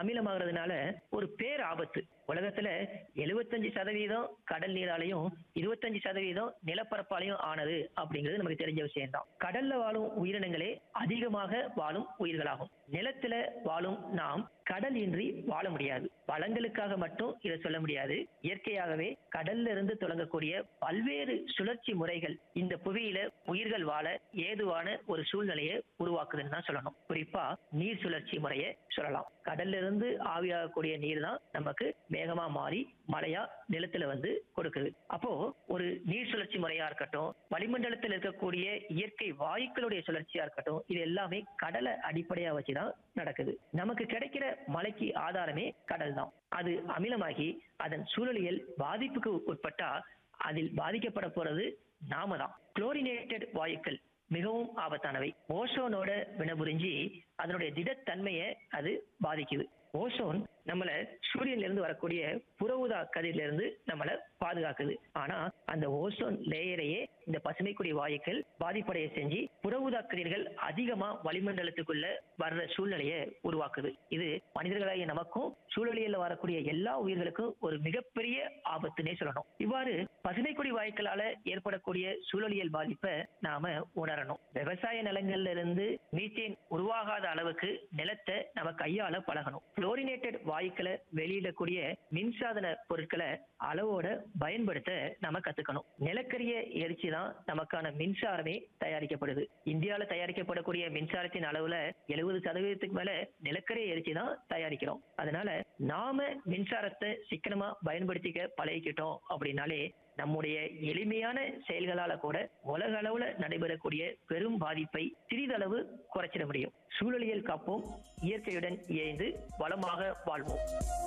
அமிலமாகிறதுனால ஒரு பேர் ஆபத்து உலகத்துல எழுபத்தஞ்சு சதவீதம் கடல் நீராலையும் இருபத்தஞ்சு சதவீதம் நிலப்பரப்பாலையும் ஆனது அப்படிங்கிறது நமக்கு தெரிஞ்ச விஷயம்தான் கடல்ல வாழும் உயிரினங்களே அதிகமாக வாழும் உயிர்களாகும் நிலத்துல வாழும் நாம் கடல் இன்றி வாழ முடியாது வளங்களுக்காக மட்டும் இதை சொல்ல முடியாது இயற்கையாகவே கடல்ல இருந்து தொடங்கக்கூடிய பல்வேறு சுழற்சி முறைகள் இந்த புவியில உயிர்கள் வாழ ஏதுவான ஒரு சூழ்நிலையை உருவாக்குதுன்னு தான் சொல்லணும் குறிப்பா நீர் சுழற்சி முறையை சொல்லலாம் கடல்ல இருந்து ஆவியாகக்கூடிய நீர் தான் நமக்கு வேகமா மாறி மழையா நிலத்துல வந்து கொடுக்குது அப்போ ஒரு நீர் சுழற்சி முறையா இருக்கட்டும் வளிமண்டலத்தில் இருக்கக்கூடிய இயற்கை வாயுக்களுடைய சுழற்சியா இருக்கட்டும் இது எல்லாமே கடலை அடிப்படையா வச்சுதான் நடக்குது நமக்கு கிடைக்கிற மழைக்கு ஆதாரமே கடல் தான் அது அமிலமாகி அதன் சூழலியல் பாதிப்புக்கு உட்பட்டா அதில் பாதிக்கப்பட போறது நாம தான் குளோரினேட்டட் வாயுக்கள் மிகவும் ஆபத்தானவை ஓசோனோட வினபுரிஞ்சு அதனுடைய திடத்தன்மையை அது பாதிக்குது ஓசோன் நம்மள சூரியன்ல இருந்து வரக்கூடிய புற ஊதா கதிரில இருந்து நம்மள பாதுகாக்குது ஆனா அந்த ஓசோன் லேயரையே இந்த பசுமைக்குடி வாயுக்கள் பாதிப்படைய செஞ்சு புற ஊதா கதிர்கள் அதிகமா வளிமண்டலத்துக்குள்ள வர்ற சூழ்நிலையை உருவாக்குது இது மனிதர்களாகிய நமக்கும் சூழலியல்ல வரக்கூடிய எல்லா உயிர்களுக்கும் ஒரு மிகப்பெரிய ஆபத்துனே சொல்லணும் இவ்வாறு பசுமைக்குடி வாயுக்களால ஏற்படக்கூடிய சூழலியல் பாதிப்பை நாம உணரணும் விவசாய நிலங்கள்ல இருந்து மீத்தேன் உருவாகாத அளவுக்கு நிலத்தை நம்ம கையால பழகணும் குளோரினேட்டட் வாயுக்களை வெளியிடக்கூடிய மின்சாதன பொருட்களை அளவோட பயன்படுத்த நம்ம கத்துக்கணும் நிலக்கரிய எரிச்சு தான் நமக்கான மின்சாரமே தயாரிக்கப்படுது இந்தியாவில் தயாரிக்கப்படக்கூடிய மின்சாரத்தின் அளவுல எழுபது சதவீதத்துக்கு மேல நிலக்கரிய எரிச்சு தான் தயாரிக்கிறோம் அதனால நாம மின்சாரத்தை சிக்கனமா பயன்படுத்திக்க பழகிக்கிட்டோம் அப்படின்னாலே நம்முடைய எளிமையான செயல்களால கூட உலக அளவுல நடைபெறக்கூடிய பெரும் பாதிப்பை சிறிதளவு குறைச்சிட முடியும் சூழலியல் காப்போம் இயற்கையுடன் இயைந்து வளமாக வாழ்வோம்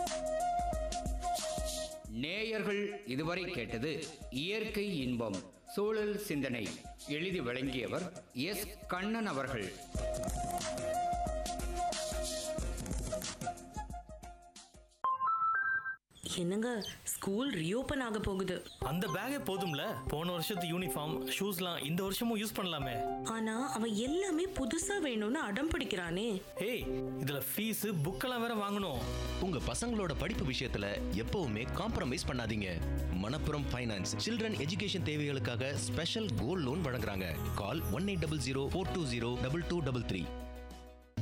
நேயர்கள் இதுவரை கேட்டது இயற்கை இன்பம் சூழல் சிந்தனை எழுதி வழங்கியவர் எஸ் கண்ணன் அவர்கள் என்னங்க ஸ்கூல் ரீஓபன் ஆக போகுது அந்த பேக்கே போதும்ல போன வருஷத்து யூனிஃபார்ம் ஷூஸ்லாம் இந்த வருஷமும் யூஸ் பண்ணலாமே ஆனா அவன் எல்லாமே புதுசா வேணும்னு அடம் பிடிக்கிறானே ஏய் இதுல ஃபீஸ் புக்கெல்லாம் வேற வாங்கணும் உங்க பசங்களோட படிப்பு விஷயத்துல எப்பவுமே காம்ப்ரமைஸ் பண்ணாதீங்க மணப்புரம் ஃபைனான்ஸ் சில்ட்ரன் எஜுகேஷன் தேவைகளுக்காக ஸ்பெஷல் கோல்ட் லோன் வழங்குறாங்க call one eight double zero four two zero double two double three